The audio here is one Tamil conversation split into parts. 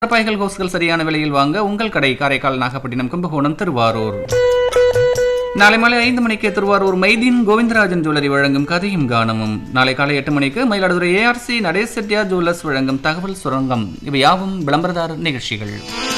பைகள் கோஸ்கள் சரியான விலையில் வாங்க உங்கள் கடை காரைக்கால் நாகப்பட்டினம் கும்பகோணம் திருவாரூர் நாளை மாலை ஐந்து மணிக்கு திருவாரூர் மைதீன் கோவிந்தராஜன் ஜுவல்லரி வழங்கும் கதையும் கானமும் நாளை காலை எட்டு மணிக்கு மயிலாடுதுறை ஏஆர்சி நடேஷ் செட்டியார் ஜுவல்லர்ஸ் வழங்கும் தகவல் சுரங்கம் இவை யாவும் விளம்பரதார நிகழ்ச்சிகள்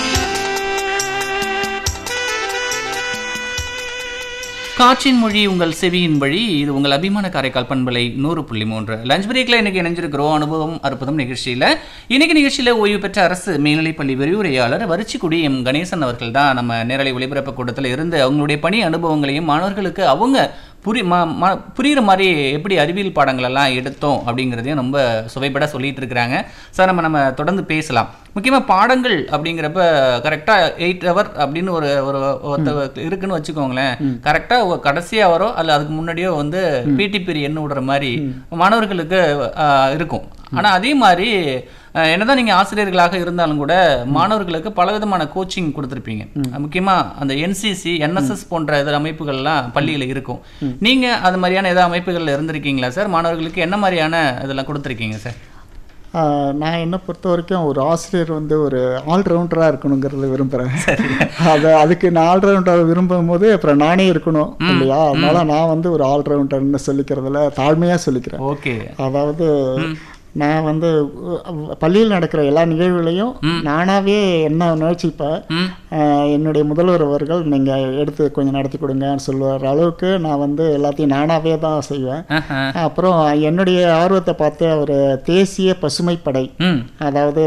காற்றின் மொழி உங்கள் செவியின் வழி இது உங்கள் அபிமான காரைக்கால் பண்பலை நூறு புள்ளி மூன்று லஞ்ச் பிரேக்ல இன்னைக்கு இணைஞ்சிருக்கிறோம் அனுபவம் அற்புதம் நிகழ்ச்சியில இன்னைக்கு நிகழ்ச்சியில ஓய்வு பெற்ற அரசு மேல்நிலைப்பள்ளி விரிவுரையாளர் வரிச்சிக்குடி எம் கணேசன் அவர்கள் தான் நம்ம நேரலை ஒளிபரப்பு கூட்டத்தில் இருந்து அவங்களுடைய பணி அனுபவங்களையும் மாணவர்களுக்கு அவங்க புரி ம ம புரிகிற மாதிரி எப்படி அறிவியல் பாடங்கள் எல்லாம் எடுத்தோம் அப்படிங்கிறதையும் ரொம்ப சுவைபட சொல்லிட்டு இருக்கிறாங்க சார் நம்ம நம்ம தொடர்ந்து பேசலாம் முக்கியமாக பாடங்கள் அப்படிங்கிறப்ப கரெக்டாக எயிட் ஹவர் அப்படின்னு ஒரு ஒரு ஒருத்த இருக்குன்னு வச்சுக்கோங்களேன் கரெக்டாக கடைசியாக வரும் அல்ல அதுக்கு முன்னாடியோ வந்து பிடி பீரியட்னு விடுற மாதிரி மாணவர்களுக்கு ஆஹ், இருக்கும் ஆனால் அதே மாதிரி அஹ், என்னதான் நீங்கள் ஆசிரியர்களாக இருந்தாலும் கூட மாணவர்களுக்கு பலவிதமான கோச்சிங் கொடுத்துருப்பீங்க முக்கியமாக அந்த என்சிசி என்எஸ்எஸ் போன்ற இதர அமைப்புகள்லாம் பள்ளியில் இருக்கும் நீங்கள் அது மாதிரியான ஏதாவது அமைப்புகளில் இருந்திருக்கீங்களா சார் மாணவர்களுக்கு என்ன மாதிரியான இதெல்லாம் கொடுத்துருக்கீங்க சார் ஆஹ் நான் என்ன பொறுத்த வரைக்கும் ஒரு ஆசிரியர் வந்து ஒரு ஆல்ரவுண்டராக இருக்கணுங்கிறத விரும்புகிறேன் அதை அதுக்கு நான் ஆல்ரவுண்டர் விரும்பும் போது அப்புறம் நானே இருக்கணும் இல்லையா அதனால நான் வந்து ஒரு ஆல்ரவுண்டர்னு சொல்லிக்கிறதுல தாழ்மையாக சொல்லிக்கிறேன் ஓகே அதாவது நான் வந்து அஹ், பள்ளியில் நடக்கிற எல்லா நிகழ்வுகளையும் நானாவே என்ன நினைச்சிப்பேன் ம் ஆஹ் என்னுடைய முதல்வர் அவர்கள் நீங்கள் எடுத்து கொஞ்சம் நடத்தி கொடுங்கன்னு சொல்லுவார் அளவுக்கு நான் வந்து எல்லாத்தையும் நானாவே தான் செய்வேன் ஆஹா. அப்புறம் என்னுடைய ஆர்வத்தை பார்த்து அவர் தேசிய பசுமைப்படை ம் அதாவது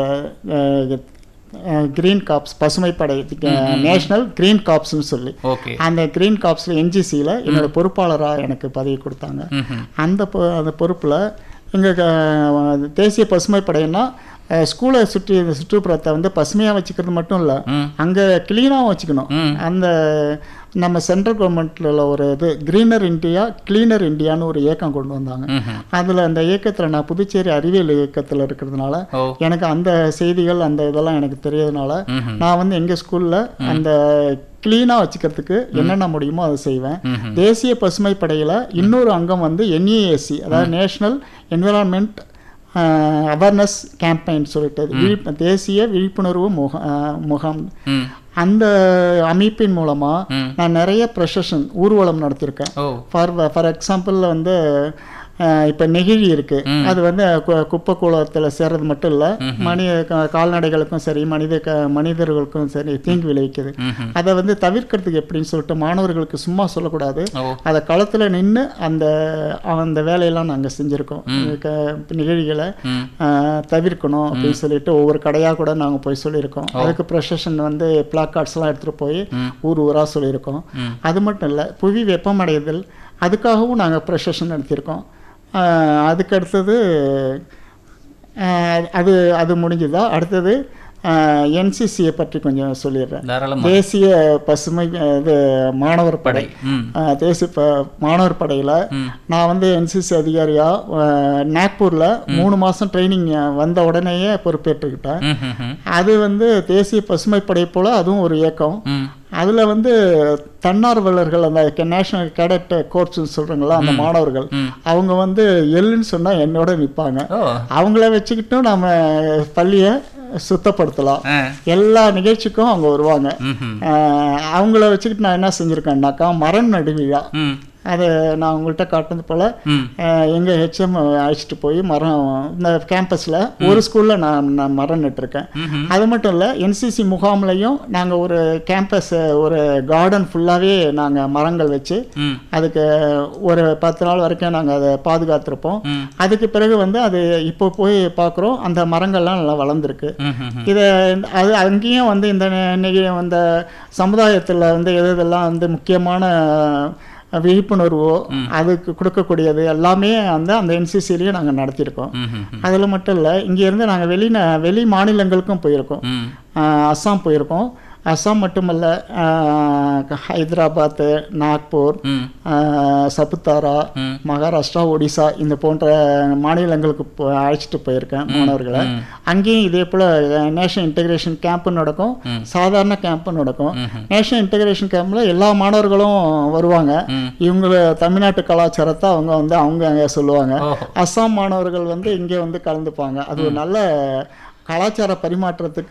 கிரீன் காப்ஸ் பசுமைப்படை நேஷனல் கிரீன் காப்ஸ்னு சொல்லி ஓகே அந்த கிரீன் காப்ஸில் என்ஜிசியில் என்னோட பொறுப்பாளராக எனக்கு பதவி கொடுத்தாங்க ம்ஹும். அந்த பொ- அந்த பொறுப்பில் எங்கள் தேசிய பசுமைப்படைன்னா அஹ், ஸ்கூலை சுற்றி சுற்றுப்புறத்தை வந்து பசுமையாக வச்சுக்கிறது மட்டும் இல்லை ம் அங்கே க்ளீனாகவும் வச்சுக்கணும் ம் அந்த நம்ம சென்ட்ரல் கவர்மெண்ட்டில் ஒரு இது க்ரீனர் இந்தியா க்ளீனர் இந்தியான்னு ஒரு இயக்கம் கொண்டு வந்தாங்க ம்ஹும். அதில் அந்த இயக்கத்தில் நான் புதுச்சேரி அறிவியல் இயக்கத்தில் இருக்கிறதுனால ஓ எனக்கு அந்த செய்திகள் அந்த இதெல்லாம் எனக்கு தெரியறதுனால ம்ஹும். நான் வந்து எங்கள் ஸ்கூலில் அந்த க்ளீனாக வச்சுக்கிறதுக்கு என்னென்ன முடியுமோ அதை செய்வேன் ம்ஹும். தேசிய பசுமை படையில் இன்னொரு அங்கம் வந்து என்இஎஸ்சி அதாவது நேஷ்னல் என்விரான்மெண்ட் அவேர்னஸ் கேம்பெயின் சொல்லிட்டு விழிப்பு தேசிய விழிப்புணர்வு முக அஹ், முகாம் ம் அந்த அமைப்பின் மூலமாக ம். நான் நிறைய ப்ரெஷன் ஊர்வலம் நடத்தியிருக்கேன் ஓ ஃபார் ஃபார் எக்ஸாம்பிள் வந்து அஹ், இப்போ நெகிழி இருக்கு அது வந்து கு- குப்பை கூலத்தில் சேர்றது மட்டும் இல்லை மனித கா- கால்நடைகளுக்கும் சரி மனித க மனிதர்களுக்கும் சரி தீங்கு விளைவிக்குது ம்ஹும். அதை வந்து தவிர்க்கிறதுக்கு எப்படின்னு சொல்லிட்டு மாணவர்களுக்கு சும்மா சொல்லக்கூடாது ஓ அதை களத்தில் நின்று அந்த அந்த வேலையெல்லாம் நாங்கள் செஞ்சுருக்கோம் க- நிகழ்ச்சிகளை ம் அஹ், தவிர்க்கணும் அப்படின்னு சொல்லிட்டு ஒவ்வொரு கடையாக கூட நாங்கள் போய் சொல்லியிருக்கோம் அதுக்கு ப்ரொசஷன் வந்து பிளாக்கார்ட்ஸ்லாம் எடுத்துகிட்டு போய் ஊர் ஊராக சொல்லியிருக்கோம் ம். அது மட்டும் இல்லை புவி வெப்பமடைதல் அதுக்காகவும் நாங்கள் ப்ரொசஷன் நடத்தியிருக்கோம் அஹ், அதுக்கு அடுத்தது அஹ், அது அது முடிஞ்சுதா அடுத்தது என்சிசியை பற்றி கொஞ்சம் சொல்லிடுறேன் தாராளமா தேசிய பசுமை அஹ், இது மாணவர் படை ம் அஹ், தேசிய ப மாணவர் படையில் ம் நான் வந்து என்சிசி அதிகாரியாக நாக்பூரில் மூணு மாதம் ட்ரைனிங் வந்த உடனேயே பொறுப்பேற்றுக்கிட்டேன் ம் ம் ம் அது வந்து தேசிய பசுமைப்படை போல் அதுவும் ஒரு இயக்கம் ம் அதில் வந்து தன்னார்வலர்கள் அந்த நேஷனல் கேடட் கோர்ஸ்னு சொல்கிறாங்களா அந்த மாணவர்கள் ம். அவங்க வந்து எள்ளுன்னு சொன்னால் என்னோட நிற்பாங்க ஓ அவங்கள வச்சுக்கிட்டும் நம்ம பள்ளியை சுத்தப்படுத்தலாம் ஆ எல்லா நிகழ்ச்சிக்கும் அவங்க வருவாங்க ம்ஹும். அஹ் அவங்கள வச்சுக்கிட்டு நான் என்ன செஞ்சுருக்கேன்னாக்கா மரம் நடு விழா ம் அது நான் உங்கள்கிட்ட காட்டுனது போல் ம் எங்கள் ஹெச்எம் அழைச்சிட்டு போய் மரம் இந்த கேம்பஸில் ஒரு ஸ்கூலில் நான் நான் மரம் நட்டுருக்கேன் ம்ஹும். அது மட்டும் இல்லை என்சிசி முகாம்லையும் நாங்கள் ஒரு கேம்பஸ் ஒரு கார்டன் ஃபுல்லாகவே நாங்கள் மரங்கள் வச்சு ம் அதுக்கு ஒரு பத்து நாள் வரைக்கும் நாங்கள் அதை பாதுகாத்திருப்போம் ம் அதுக்கு பிறகு வந்து அது இப்போ போய் பார்க்குறோம் அந்த மரங்கள்லாம் நல்லா வளர்ந்துருக்கு ம் ம் இதை அது அங்கேயும் வந்து இந்த இன்னைக்கு அந்த சமுதாயத்தில் வந்து எது இதெல்லாம் வந்து முக்கியமான அஹ், விழிப்புணர்வோ அதுக்கு கொடுக்கக்கூடியது எல்லாமே வந்து அந்த என்சிசிலையும் நாங்கள் நடத்தியிருக்கோம் ம் ம் அதில் மட்டும் இல்லை இங்கேருந்து நாங்கள் வெளி வெளி மாநிலங்களுக்கும் போயிருக்கோம் ம் அஹ், அஸ்ஸாம் போயிருக்கோம் அஸ்ஸாம் மட்டுமல்ல அஹ், ஹைதராபாத்து நாக்பூர் ம் அஹ், சபுத்தாரா ம். மகாராஷ்டிரா ஒடிசா இந்த போன்ற மாநிலங்களுக்கு போ- அழைச்சிட்டு போயிருக்கேன் மாணவர்களை அங்கேயும் இதே போல் நேஷனல் இன்டகிரேஷன் கேம்ப் நடக்கும் சாதாரண கேம்ப்பும் நடக்கும் நேஷனல் இன்டகிரேஷன் கேம்பில் எல்லா மாணவர்களும் வருவாங்க ம். இவங்க தமிழ்நாட்டு கலாச்சாரத்தை அவங்க வந்து அவங்க அங்கே சொல்லுவாங்க ஓஹோ அஸ்ஸாம் மாணவர்கள் வந்து இங்கே வந்து கலந்துப்பாங்க அது ஒரு நல்ல கலாச்சார பரிமாற்றத்துக்கு